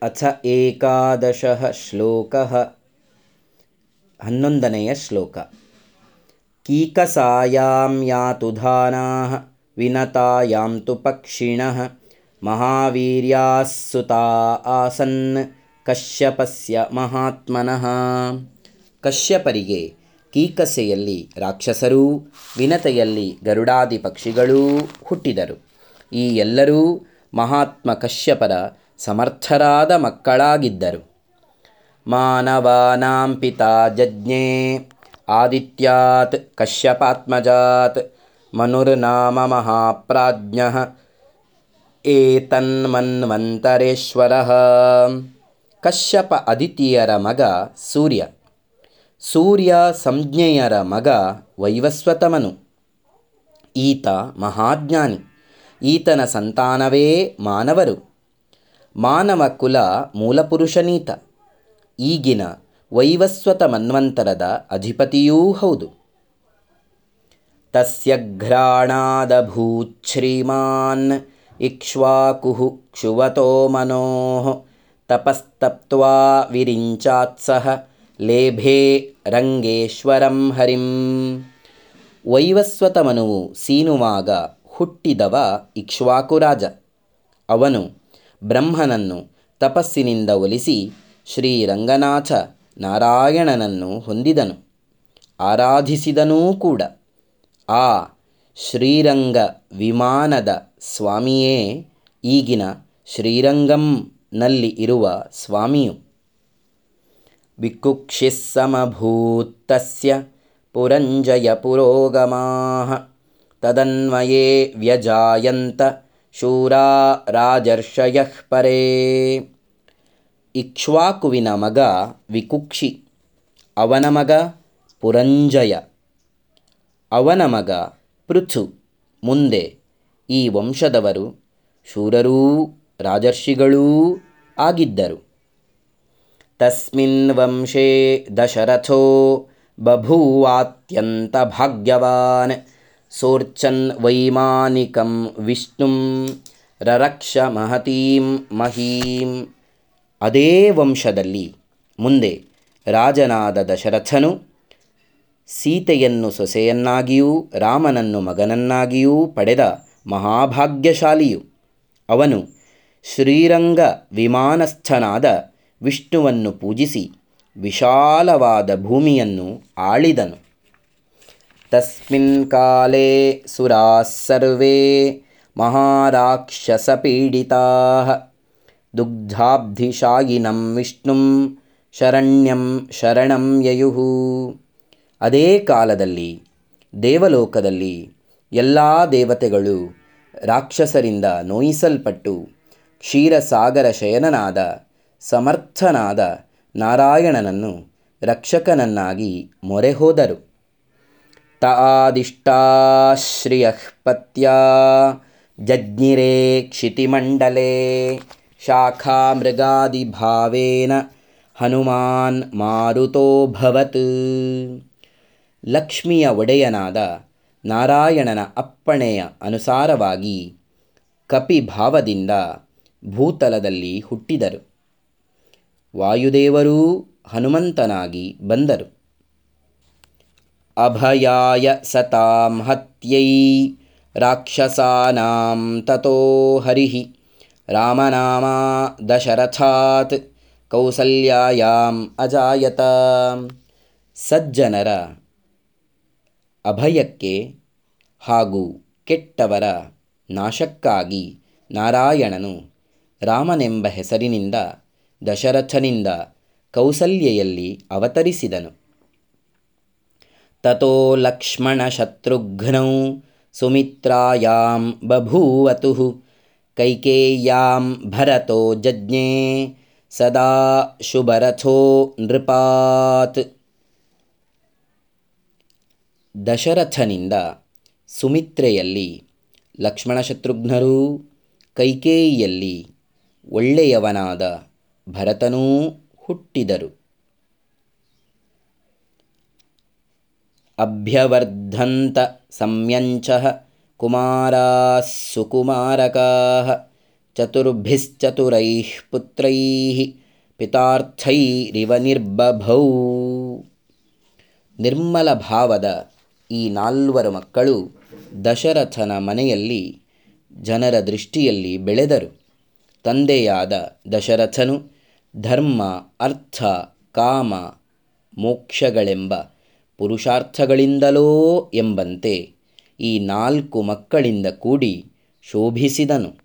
ಅಥ ಏಕಾದಶಃ ಶ್ಲೋಕಃ ಹನ್ನೊಂದನೆಯ ಶ್ಲೋಕ ಕೀಕಸಾಯಾಂ ಯಾತುಧಾನಾಃ ವಿನತಾಯಾಂ ತು ಪಕ್ಷಿಣಃ ಮಹಾವೀರ್ಯಾಃ ಸುತಾ ಆಸನ್ ಕಶ್ಯಪಸ್ಯ ಮಹಾತ್ಮನಃ ಕಶ್ಯಪರಿಗೆ ಕೀಕಸೆಯಲ್ಲಿ ರಾಕ್ಷಸರೂ ವಿನತೆಯಲ್ಲಿ ಗರುಡಾದಿ ಪಕ್ಷಿಗಳೂ ಹುಟ್ಟಿದರು ಈ ಎಲ್ಲರೂ ಮಹಾತ್ಮ ಕಶ್ಯಪರ ಸಮರ್ಥರಾದ ಮಕ್ಕಳಾಗಿದ್ದರು ಮಾನವಾನಾಂ ಪಿತಾ ಜಜ್ಞೆ ಆದಿತ್ಯಾತ್ ಕಶ್ಯಪಾತ್ಮಜಾತ್ ಮನುರ್ನಾಮ ಮಹಾಪ್ರಾಜ್ಞಃ ಏತನ್ಮನ್ವಂತರೇಶ್ವರಃ ಕಶ್ಯಪ ಅದಿತಿಯರ ಮಗ ಸೂರ್ಯ ಸೂರ್ಯ ಸಂಜ್ಞೆಯರ ಮಗ ವೈವಸ್ವತಮನು ಈತ ಮಹಾಜ್ಞಾನಿ ಈತನ ಸಂತಾನವೇ ಮಾನವರು ಮಾನವ ಕುಲ ಮೂಲಪುರುಷನೀತ ಈಗಿನ ವೈವಸ್ವತ ಮನ್ವಂತರದ ಅಧಿಪತಿಯೂ ಹೌದು ತಸ್ಯ ಘ್ರಾಣಾದಭೂಚ್ಛ್ರೀಮಾನ್ ಇಕ್ಷ್ವಾಕುಃ ಕ್ಷುವತೋ ಮನೋಃ ತಪಸ್ತಪ್ತ್ವಾ ವಿರಿಂಚಾತ್ಸಹ ಲೇಭೆ ರಂಗೇಶ್ವರಂ ಹರಿಂ ವೈವಸ್ವತಮನುವು ಸೀನುವಾಗ ಹುಟ್ಟಿದವ ಇಕ್ಷ್ವಾಕು ರಾಜ ಅವನು ಬ್ರಹ್ಮನನ್ನು ತಪಸ್ಸಿನಿಂದ ಒಲಿಸಿ ಶ್ರೀರಂಗನಾಥ ನಾರಾಯಣನನ್ನು ಹೊಂದಿದನು ಆರಾಧಿಸಿದನೂ ಕೂಡ ಆ ಶ್ರೀರಂಗ ವಿಮಾನದ ಸ್ವಾಮಿಯೇ ಈಗಿನ ಶ್ರೀರಂಗಂನಲ್ಲಿ ಇರುವ ಸ್ವಾಮಿಯು ವಿಕುಕ್ಷಿಸ್ಸಮಭೂತ್ತಸ್ಯ ಪುರಂಜಯ ಪುರೋಗಮಾಃ ತದನ್ವಯೇ ವ್ಯಜಾಯಂತ ಶೂರಾ ರಾಜರ್ಷಯಃ ಪರೇ ಇಕ್ಷ್ವಾಕುವಿನ ಮಗ ವಿಕುಕ್ಷಿ ಅವನ ಮಗ ಪುರಂಜಯ ಅವನ ಮಗ ಪೃಥು ಮುಂದೆ ಈ ವಂಶದವರು ಶೂರರೂ ರಾಜರ್ಷಿಗಳೂ ಆಗಿದ್ದರು ತಸ್ಮಿನ್ ವಂಶೇ ದಶರಥೋ ಬಭೂವಾತ್ಯಂತ ಭಾಗ್ಯವಾನ್ ಸೋರ್ಚನ್ ವೈಮಾನಿಕಂ ವಿಷ್ಣುಂ ರರಕ್ಷ ಮಹತೀಂ ಮಹೀಂ ಅದೇ ವಂಶದಲ್ಲಿ ಮುಂದೆ ರಾಜನಾದ ದಶರಥನು ಸೀತೆಯನ್ನು ಸೊಸೆಯನ್ನಾಗಿಯೂ ರಾಮನನ್ನು ಮಗನನ್ನಾಗಿಯೂ ಪಡೆದ ಮಹಾಭಾಗ್ಯಶಾಲಿಯು ಅವನು ಶ್ರೀರಂಗ ವಿಮಾನಸ್ಥನಾದ ವಿಷ್ಣುವನ್ನು ಪೂಜಿಸಿ ವಿಶಾಲವಾದ ಭೂಮಿಯನ್ನು ಆಳಿದನು ತಸ್ಮಿನ್ ಕಾಲೇ ಸುರಾಃ ಸರ್ವೇ ಮಹಾರಾಕ್ಷಸಪೀಡಿತಾಃ ದುಗ್ಧಾಬ್ಧಿಶಾಯಿನಂ ವಿಷ್ಣುಂ ಶರಣ್ಯಂ ಶರಣಂ ಯಯುಃ ಅದೇ ಕಾಲದಲ್ಲಿ ದೇವಲೋಕದಲ್ಲಿ ಎಲ್ಲ ದೇವತೆಗಳು ರಾಕ್ಷಸರಿಂದ ನೋಯಿಸಲ್ಪಟ್ಟು ಕ್ಷೀರಸಾಗರ ಶಯನನಾದ ಸಮರ್ಥನಾದ ನಾರಾಯಣನನ್ನು ರಕ್ಷಕನನ್ನಾಗಿ ಮೊರೆ ಹೋದರು ತಾದಿಷ್ಟಾಶ್ರಿಯಃ ಪತ್ಯ ಜಜ್ಞಿರೇ ಕ್ಷಿತಿಮಂಡಲೇ ಶಾಖಾಮೃಗಾದಿಭಾವೇನ ಹನುಮಾನ್ ಮಾರುತೋಭವತ್ ಲಕ್ಷ್ಮಿಯ ಒಡೆಯನಾದ ನಾರಾಯಣನ ಅಪ್ಪಣೆಯ ಅನುಸಾರವಾಗಿ ಕಪಿಭಾವದಿಂದ ಭೂತಲದಲ್ಲಿ ಹುಟ್ಟಿದರು ವಾಯುದೇವರೂ ಹನುಮಂತನಾಗಿ ಬಂದರು ಅಭಯಾಯ ಸತಾಂ ಹತ್ಯೈ ರಾಕ್ಷಸಾನಾಂ ತತೋ ಹರಿಃ ರಾಮನಾಮ ದಶರಥಾತ್ ಕೌಸಲ್ಯಾಯಾಂ ಅಜಾಯತ ಸಜ್ಜನರ ಅಭಯಕ್ಕೆ ಹಾಗೂ ಕೆಟ್ಟವರ ನಾಶಕ್ಕಾಗಿ ನಾರಾಯಣನು ರಾಮನೆಂಬ ಹೆಸರಿನಿಂದ ದಶರಥನಿಂದ ಕೌಸಲ್ಯೆಯಲ್ಲಿ ಅವತರಿಸಿದನು ತತೋ ಲಕ್ಷ್ಮಣಶತ್ರುಘ್ನೌ ಸುಮಿತ್ರಾಯಾಂ ಬಭೂವತುಃ ಕೈಕೇಯ್ಯಾಂ ಭರತೋ ಜಜ್ಞೆ ಸದಾ ಶುಭರಥೋ ನೃಪಾತ್ ದಶರಥನಿಂದ ಸುಮಿತ್ರೆಯಲ್ಲಿ ಲಕ್ಷ್ಮಣ ಶತ್ರುಘ್ನರೂ ಕೈಕೇಯಿಯಲ್ಲಿ ಒಳ್ಳೆಯವನಾದ ಭರತನೂ ಹುಟ್ಟಿದರು ಅಭ್ಯವರ್ಧಂತ ಸಂಯಂಚ ಕುಮಾರಾಃ ಸುಕುಮಾರಕಾಃ ಚತುರ್ಭಿಶ್ಚತುರೈಃ ಪುತ್ರೈಃ ಪಿತಾರ್ಥೈರಿವ ನಿರ್ಬಭೌ ನಿರ್ಮಲ ಭಾವದ ಈ ನಾಲ್ವರು ಮಕ್ಕಳು ದಶರಥನ ಮನೆಯಲ್ಲಿ ಜನರ ದೃಷ್ಟಿಯಲ್ಲಿ ಬೆಳೆದರು ತಂದೆಯಾದ ದಶರಥನು ಧರ್ಮ ಅರ್ಥ ಕಾಮ ಮೋಕ್ಷಗಳೆಂಬ ಪುರುಷಾರ್ಥಗಳಿಂದಲೋ ಎಂಬಂತೆ ಈ ನಾಲ್ಕು ಮಕ್ಕಳಿಂದ ಕೂಡಿ ಶೋಭಿಸಿದನು